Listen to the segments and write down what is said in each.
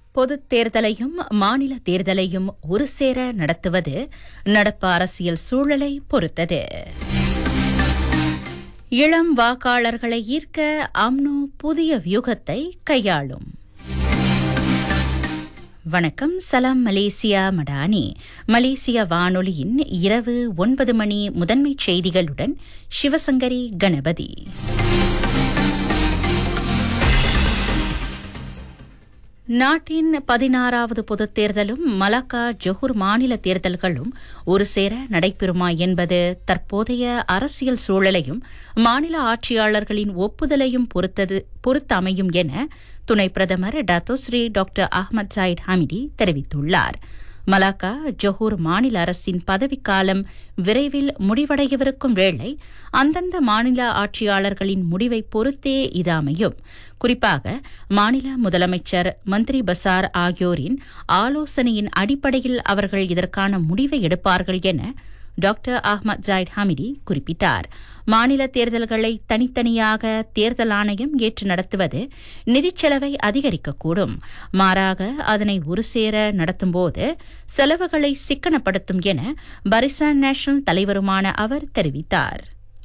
பொதுத் தேர்தலையும் மாநில தேர்தலையும் ஒரு சேர நடத்துவது நடப்பு அரசியல் சூழலை பொறுத்தது இளம் வாக்காளர்களை ஈர்க்க அம்னோ புதிய வியூகத்தை கையாளும் வணக்கம் சலாம் மலேசியா மடானி மலேசிய வானொலியின் இரவு ஒன்பது மணி முதன்மைச் செய்திகளுடன் சிவசங்கரி கணபதி நாட்டின் பதினாறாவது பொதுத் தேர்தலும் மலாக்கா ஜொஹூர் மாநில தேர்தல்களும் ஒரு சேர நடைபெறுமா என்பது தற்போதைய அரசியல் சூழலையும் மாநில ஆட்சியாளர்களின் ஒப்புதலையும் பொறுத்தது பொறுத்து அமையும் என துணை பிரதமர் Datuk Seri doctor Ahmad Zahid Hamidi தெரிவித்துள்ளார் மலாக்கா ஜொஹூர் மாநில அரசின் பதவிக்காலம் விரைவில் முடிவடையவிருக்கும் வேளை அந்தந்த மாநில ஆட்சியாளர்களின் முடிவை பொறுத்தே இது அமையும் குறிப்பாக மாநில முதலமைச்சர் மந்திரி பசார் ஆகியோரின் ஆலோசனையின் அடிப்படையில் அவர்கள் இதற்கான முடிவை எடுப்பார்கள் என டாக்டர் அஹ்மத் ஜாயிட் ஹமிடி குறிப்பிட்டார் மாநில தேர்தல்களை தனித்தனியாக தேர்தல் ஆணையம் ஏற்று நடத்துவது நிதிச் செலவை அதிகரிக்கக்கூடும் மாறாக அதனை ஒரு சேர நடத்தும்போது செலவுகளை சிக்கனப்படுத்தும் என பரிசான் நேஷனல் தலைவருமான அவர் தெரிவித்தார்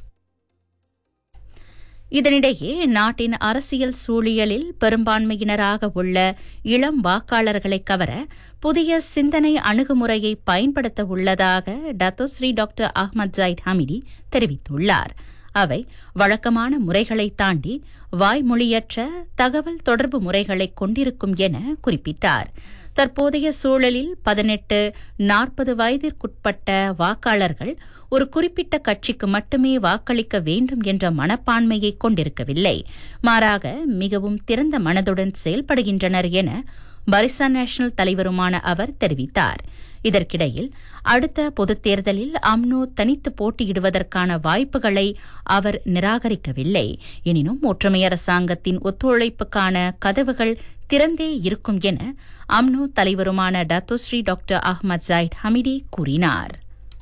இதனிடையே நாட்டின் அரசியல் சூழியலில் பெரும்பான்மையினராக உள்ள இளம் வாக்காளர்களை கவர புதிய சிந்தனை அணுகுமுறையை பயன்படுத்த உள்ளதாக Datuk Seri doctor Ahmad Zahid Hamidi தெரிவித்துள்ளார் அவை வழக்கமான முறைகளை தாண்டி வாய்மொழியற்ற தகவல் தொடர்பு முறைகளை கொண்டிருக்கும் என குறிப்பிட்டார் தற்போதைய சூழலில் பதினெட்டு நாற்பது வயதிற்குட்பட்ட வாக்காளர்கள் ஒரு குறிப்பிட்ட கட்சிக்கு மட்டுமே வாக்களிக்க வேண்டும் என்ற மனப்பான்மையை கொண்டிருக்கவில்லை மாறாக மிகவும் திறந்த மனதுடன் செயல்படுகின்றனர் என பரிசா நேஷனல் தலைவருமான அவர் தெரிவித்தார் இதற்கிடையில் அடுத்த பொதுத் தேர்தலில் அம்னோ தனித்து போட்டியிடுவதற்கான வாய்ப்புகளை அவர் நிராகரிக்கவில்லை எனினும் ஒற்றுமை அரசாங்கத்தின் ஒத்துழைப்புக்கான கதவுகள் திறந்தே இருக்கும் என அம்னோ தலைவருமான Datuk Seri doctor Ahmad Zahid Hamidi கூறினார்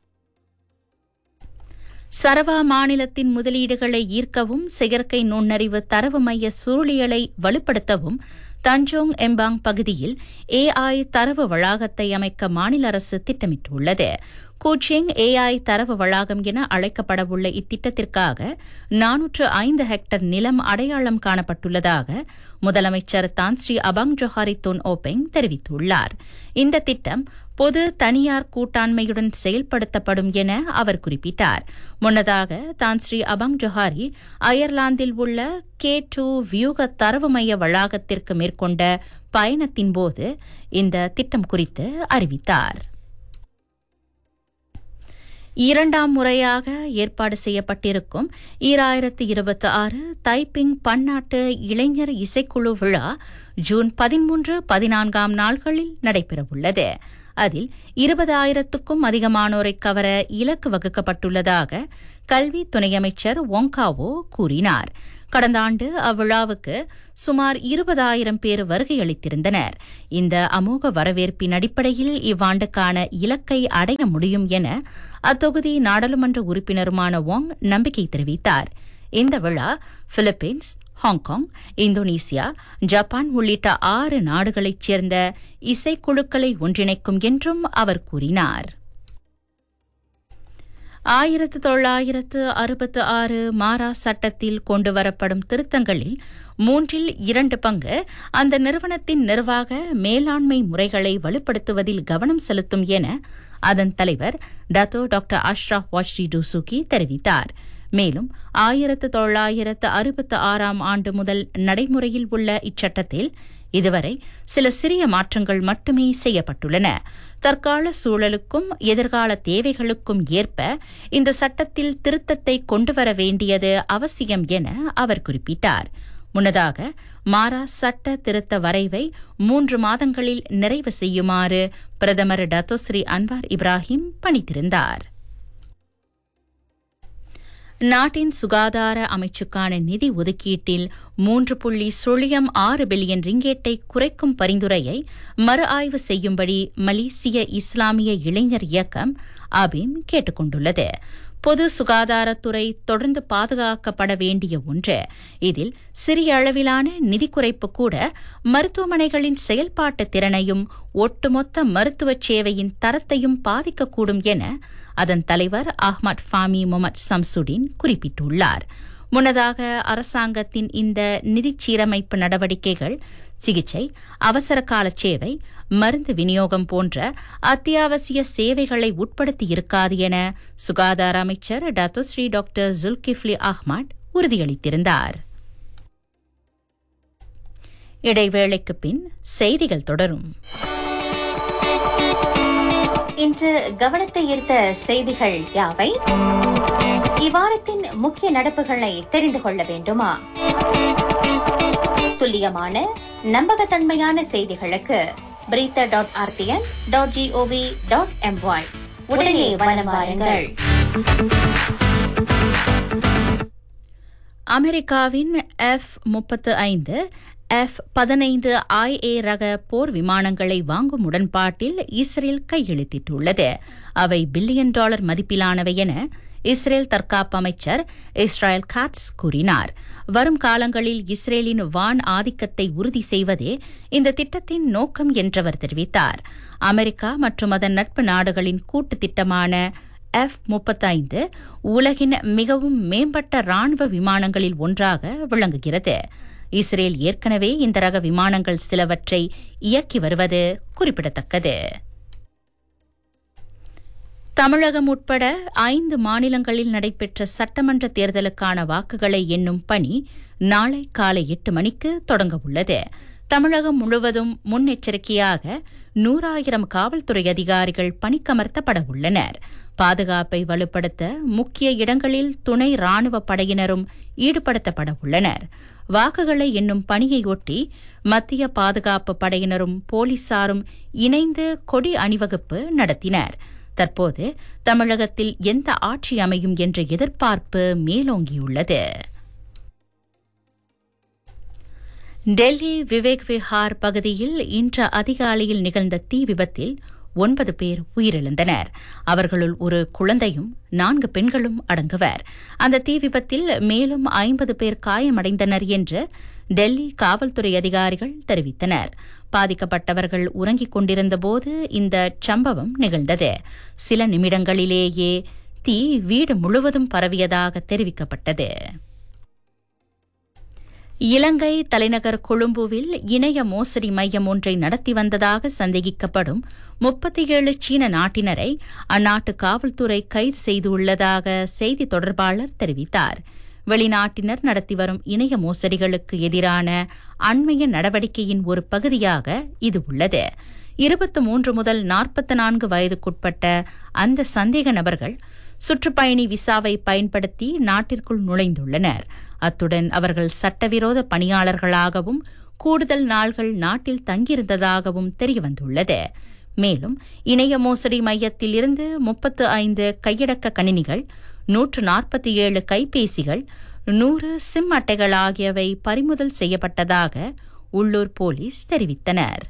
சரவா மாநிலத்தின் முதலீடுகளை ஈர்க்கவும் செயற்கை நுண்ணறிவு தரவு மைய சூழியலை வலுப்படுத்தவும் தஞ்சோங் எம்பாங் பகுதியில் ஏஐ தரவு வளாகத்தை அமைக்க மாநில அரசு திட்டமிட்டுள்ளது கூச்சிங் ஏஐ தரவு வளாகம் என அழைக்கப்படவுள்ள இத்திட்டத்திற்காக நானூற்று ஐந்து ஹெக்டர் நிலம் அடையாளம் காணப்பட்டுள்ளதாக முதலமைச்சர் Tan Sri Abang Johari Tun Openg தெரிவித்துள்ளார் இந்த திட்டம் பொது தனியார் கூட்டாண்மையுடன் செயல்படுத்தப்படும் என அவர் குறிப்பிட்டார் முன்னதாக தான் ஸ்ரீ அபாங் ஜொஹாரி அயர்லாந்தில் உள்ள கே டூ வியூக தரவு மைய வளாகத்திற்கு மேற்கொண்ட பயணத்தின்போது இந்த திட்டம் குறித்து அறிவித்தார் இரண்டாம் முறையாக ஏற்பாடு செய்யப்பட்டிருக்கும் ஈராயிரத்து இருபத்தி ஆறு தைப்பிங் பன்னாட்டு இளைஞர் இசைக்குழு விழா ஜூன் பதிமூன்று பதினான்காம் நாள்களில் நடைபெறவுள்ளது அதில் இருபதாயிரத்துக்கும் அதிகமானோரை கவர இலக்கு வகுக்கப்பட்டுள்ளதாக கல்வி துணை அமைச்சர் ஒங்காவோ கூறினார் கடந்த ஆண்டு அவ்விழாவுக்கு சுமார் இருபதாயிரம் பேர் வருகையளித்திருந்தனர் இந்த அமோக வரவேற்பின் அடிப்படையில் இவ்வாண்டுக்கான இலக்கை அடைய முடியும் என அத்தொகுதி நாடாளுமன்ற உறுப்பினருமான வாங் நம்பிக்கை தெரிவித்தார் இந்த விழா பிலிப்பீன்ஸ் ஹாங்காங் இந்தோனேசியா ஜப்பான் உள்ளிட்ட ஆறு நாடுகளைச் சேர்ந்த இசைக்குழுக்களை ஒன்றிணைக்கும் என்றும் அவர் கூறினார் ஆயிரத்து தொள்ளாயிரத்து அறுபத்து ஆறு மாரா சட்டத்தில் கொண்டுவரப்படும் திருத்தங்களில் மூன்றில் இரண்டு பங்கு அந்த நிறுவனத்தின் நிர்வாக மேலாண்மை முறைகளை வலுப்படுத்துவதில் கவனம் செலுத்தும் என அதன் தலைவர் Datuk doctor Ashraf Wajdi Dusuki தெரிவித்தார் மேலும் ஆயிரத்து தொள்ளாயிரத்து அறுபத்து ஆறாம் ஆண்டு முதல் நடைமுறையில் உள்ள இச்சட்டத்தில் இதுவரை சில சிறிய மாற்றங்கள் மட்டுமே செய்யப்பட்டுள்ளன தற்கால சூழலுக்கும் எதிர்கால தேவைகளுக்கும் ஏற்ப இந்த சட்டத்தில் திருத்தத்தை கொண்டுவர வேண்டியது அவசியம் என அவர் குறிப்பிட்டார் முன்னதாக மாரா சட்ட திருத்த வரைவை மூன்று மாதங்களில் நிறைவு செய்யுமாறு பிரதமர் டத்தோஸ்ரீ அன்வார் இப்ராஹிம் பணித்திருந்தார் நாட்டின் சுகாதார அமைச்சுக்கான நிதி ஒதுக்கீட்டில் மூன்று புள்ளி சுழியம் ஆறு பில்லியன் ரிங்கேட்டை குறைக்கும் பரிந்துரையை மறு ஆய்வு செய்யும்படி மலேசிய இஸ்லாமிய இளைஞர் இயக்கம் அபீம் கேட்டுக் கொண்டுள்ளது பொது சுகாதாரத்துறை தொடர்ந்து பாதுகாக்கப்பட வேண்டிய ஒன்று இதில் சிறிய அளவிலான நிதி குறைப்பு கூட மருத்துவமனைகளின் செயல்பாட்டு திறனையும் ஒட்டுமொத்த மருத்துவச் சேவையின் தரத்தையும் பாதிக்கக்கூடும் என அதன் தலைவர் அஹ்மத் ஃபாமி முகமது சம்சுடின் குறிப்பிட்டுள்ளார் முன்னதாக அரசாங்கத்தின் இந்த நிதிச் சீரமைப்பு நடவடிக்கைகள் சிகிச்சை அவசர கால சேவை மருந்து விநியோகம் போன்ற அத்தியாவசிய சேவைகளை உட்படுத்தி இருக்காது என சுகாதார அமைச்சர் டத்தோஸ்ரீ டாக்டர் ஜுல்கிஃப்லி அஹ்மத் உறுதியளித்திருந்தார் இடைவேளைக்கு பின் செய்திகள் தொடரும் இன்று கவனத்தை ஈர்த்த செய்திகள் யாவை இவ்வாரத்தின் முக்கிய நடப்புகளை தெரிந்து கொள்ள வேண்டுமா துல்லியமான நம்பகத்தன்மையான செய்திகளுக்கு Berita dot RTM dot GOV dot MY உடனே வலம் வாருங்கள் அமெரிக்காவின் எஃப் முப்பத்து ஐந்து எஃப் பதினைந்து ஐஏ ரக போர் விமானங்களை வாங்கும் உடன்பாட்டில் இஸ்ரேல் கையெழுத்திட்டுள்ளது அவை பில்லியன் டாலர் மதிப்பிலானவை என இஸ்ரேல் தற்காப்பு அமைச்சர் இஸ்ராயல் காட்ஸ் கூறினார் வரும் காலங்களில் இஸ்ரேலின் வான் ஆதிக்கத்தை உறுதி செய்வதே இந்த திட்டத்தின் நோக்கம் என்றவர் தெரிவித்தார் அமெரிக்கா மற்றும் அதன் நட்பு நாடுகளின் கூட்டு திட்டமான எஃப் முப்பத்தைந்து உலகின் மிகவும் மேம்பட்ட ராணுவ விமானங்களில் ஒன்றாக விளங்குகிறது இஸ்ரேல் ஏற்கனவே இந்த ரக விமானங்கள் சிலவற்றை இயக்கி வருவது குறிப்பிடத்தக்கது தமிழகம் உட்பட ஐந்து மாநிலங்களில் நடைபெற்ற சட்டமன்ற தேர்தலுக்கான வாக்குகளை எண்ணும் பணி நாளை காலை எட்டு மணிக்கு தொடங்க உள்ளது தமிழகம் முழுவதும் முன்னெச்சரிக்கையாக நூறாயிரம் காவல்துறை அதிகாரிகள் பணிக்கமர்த்தப்பட உள்ளனர் பாதுகாப்பை வலுப்படுத்த முக்கிய இடங்களில் துணை ராணுவ படையினரும் ஈடுபடுத்தப்பட உள்ளனர் வாக்குகளை எண்ணும் பணியையொட்டி மத்திய பாதுகாப்பு படையினரும் போலீசாரும் இணைந்து கொடி அணிவகுப்பு நடத்தினர் தற்போது தமிழகத்தில் எந்த ஆட்சி அமையும் என்ற எதிர்பார்ப்பு மேலோங்கியுள்ளது டெல்லி விவேக் விஹார் பகுதியில் இன்று அதிகாலையில் நிகழ்ந்த தீ விபத்தில் ஒன்பது பேர் உயிரிழந்தனர் அவர்களுள் ஒரு குழந்தையும் நான்கு பெண்களும் அடங்குவர் அந்த தீ விபத்தில் மேலும் ஐம்பது பேர் காயமடைந்தனர் என்று டெல்லி காவல்துறை அதிகாரிகள் தெரிவித்தனர் பாதிக்கப்பட்டவர்கள் உறங்கிக் கொண்டிருந்தபோது இந்த சம்பவம் நிகழ்ந்தது சில நிமிடங்களிலேயே தீ வீடு முழுவதும் பரவியதாக தெரிவிக்கப்பட்டது இலங்கை தலைநகர் கொழும்புவில் இணைய மோசடி மையம் ஒன்றை நடத்தி வந்ததாக சந்தேகிக்கப்படும் முப்பத்தி ஏழு சீன நாட்டினரை அந்நாட்டு காவல்துறை கைது செய்துள்ளதாக செய்தி தொடர்பாளர் தெரிவித்தார் வெளிநாட்டினர் நடத்தி வரும் இணைய மோசடிகளுக்கு எதிரான அண்மைய நடவடிக்கையின் ஒரு பகுதியாக இது உள்ளது இருபத்து மூன்று முதல் நாற்பத்தி நான்கு வயதுக்குட்பட்ட அந்த சந்தேக நபர்கள் சுற்றுப்பயணி விசாவை பயன்படுத்தி நாட்டிற்குள் நுழைந்துள்ளனர் அத்துடன் அவர்கள் சட்டவிரோத பணியாளர்களாகவும் கூடுதல் நாள்கள் நாட்டில் தங்கியிருந்ததாகவும் தெரியவந்துள்ளது மேலும் இணைய மோசடி மையத்தில் இருந்து முப்பத்து ஐந்து கையடக்க கணினிகள் நூற்று நாற்பத்தி ஏழு கைபேசிகள் நூறு சிம் அட்டைகள் ஆகியவை பறிமுதல் செய்யப்பட்டதாக உள்ளூர் போலீஸ் தெரிவித்தனர்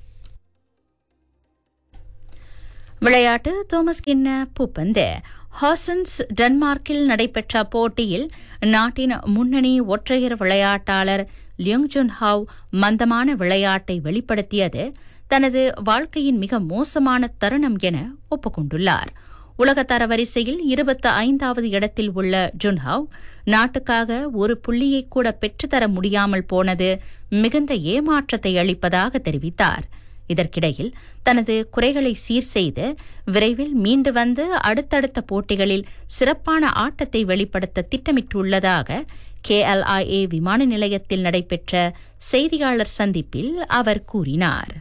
விளையாட்டு தோமஸ் கிண்ண பூப்பந்து ஹாசன்ஸ் டென்மார்க்கில் நடைபெற்ற போட்டியில் நாட்டின் முன்னணி ஒற்றையர் விளையாட்டாளர் லியோங்ஜுன் ஹாவ் மந்தமான விளையாட்டை வெளிப்படுத்தியது தனது வாழ்க்கையின் மிக மோசமான தருணம் என ஒப்புக்கொண்டுள்ளார் உலக தரவரிசையில் இருபத்தி ஐந்தாவது இடத்தில் உள்ள ஜுன்ஹாவ் நாட்டுக்காக ஒரு புள்ளியை கூட பெற்றுத்தர முடியாமல் போனது மிகுந்த ஏமாற்றத்தை அளிப்பதாக தெரிவித்தார் இதற்கிடையில் தனது குறைகளை சீர் செய்து விரைவில் மீண்டு வந்து அடுத்தடுத்த போட்டிகளில் சிறப்பான ஆட்டத்தை வெளிப்படுத்த திட்டமிட்டுள்ளதாக கேஎல்ஐஏ விமான நிலையத்தில் நடைபெற்ற செய்தியாளர் சந்திப்பில் அவர் கூறினார்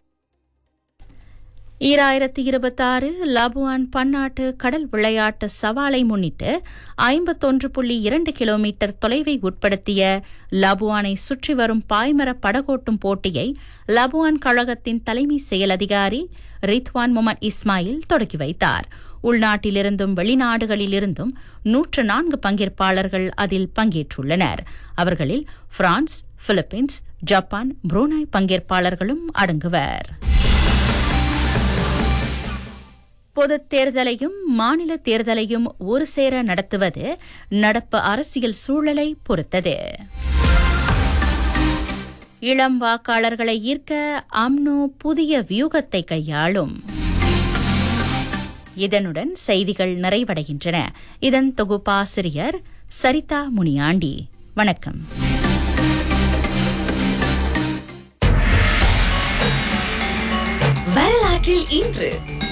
ஈராயிரத்தி இருபத்தாறு லபுவான் பன்னாட்டு கடல் விளையாட்டு சவாலை முன்னிட்டு ஐம்பத்தொன்று புள்ளி இரண்டு கிலோமீட்டர் தொலைவை உட்படுத்திய லபுவானை சுற்றி வரும் பாய்மர படகோட்டும் போட்டியை லபுவான் கழகத்தின் தலைமை செயல் அதிகாரி ரித்வான் முகமது இஸ்மாயில் தொடக்கி வைத்தார் உள்நாட்டிலிருந்தும் வெளிநாடுகளிலிருந்தும் நூற்று நான்கு பங்கேற்பாளர்கள் அதில் பங்கேற்றுள்ளனர் அவர்களில் பிரான்ஸ் பிலிப்பீன்ஸ் ஜப்பான் புரூனாய் பங்கேற்பாளர்களும் அடங்குவர் பொதுத் தேர்தலையும் மாநில தேர்தலையும் ஒரு சேர நடத்துவது நடப்பு அரசியல் சூழலை பொறுத்தது இளம் வாக்காளர்களை ஈர்க்க அம்னோ புதிய வியூகத்தை கையாளும் இதனுடன் செய்திகள் நிறைவடைகின்றன இதன் தொகுப்பாசிரியர் சரிதா முனியாண்டி வணக்கம் வரலாற்றில் இன்று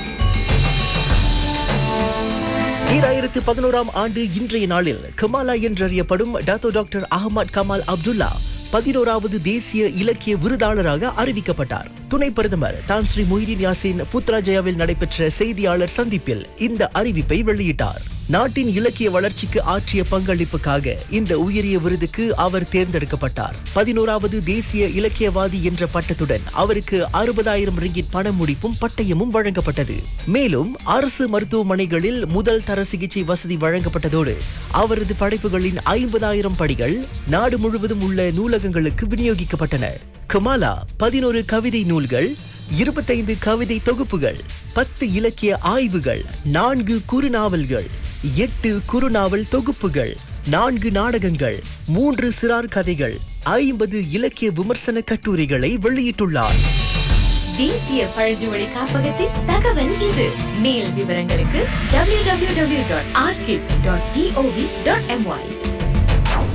ஈராயிரத்து பதினோராம் ஆண்டு இன்றைய நாளில் கமாலா என்றறியப்படும் Dato doctor Ahmad Kamal Abdullah பதினோராவது தேசிய இலக்கிய விருதாளராக அறிவிக்கப்பட்டார் துணை பிரதமர் தான் ஸ்ரீ மொய்தீன் யாசின் புத்ராஜயாவில் நடைபெற்ற செய்தியாளர் சந்திப்பில் இந்த அறிவிப்பை வெளியிட்டார் நாட்டின் இலக்கிய வளர்ச்சிக்கு ஆற்றிய பங்களிப்புக்காக இந்த உயரிய விருதுக்கு அவர் தேர்ந்தெடுக்கப்பட்டார் பதினோராவது தேசிய இலக்கியவாதி என்ற பட்டத்துடன் அவருக்கு அறுபதாயிரம் ரிங்கிட் பண முடிப்பும் பட்டயமும் வழங்கப்பட்டது மேலும் அரசு மருத்துவமனைகளில் முதல் தர சிகிச்சை வசதி வழங்கப்பட்டதோடு அவரது படைப்புகளின் ஐம்பதாயிரம் படிகள் நாடு முழுவதும் உள்ள நூலகங்களுக்கு விநியோகிக்கப்பட்டன கமாலா பதினோரு கவிதை நூல்கள் இருபத்தைந்து கவிதை தொகுப்புகள் பத்து இலக்கிய ஆய்வுகள் நான்கு குறுநாவல்கள் எட்டு குறுநாவல் தொகுப்புகள் நான்கு நாடகங்கள் மூன்று சிறார் கதைகள் ஐம்பது இலக்கிய விமர்சன கட்டுரைகளை வெளியிட்டுள்ளார் தேசிய பழங்குடி காப்பகத்தின் தகவல் இது மேல் விவரங்களுக்கு www.archive.gov.my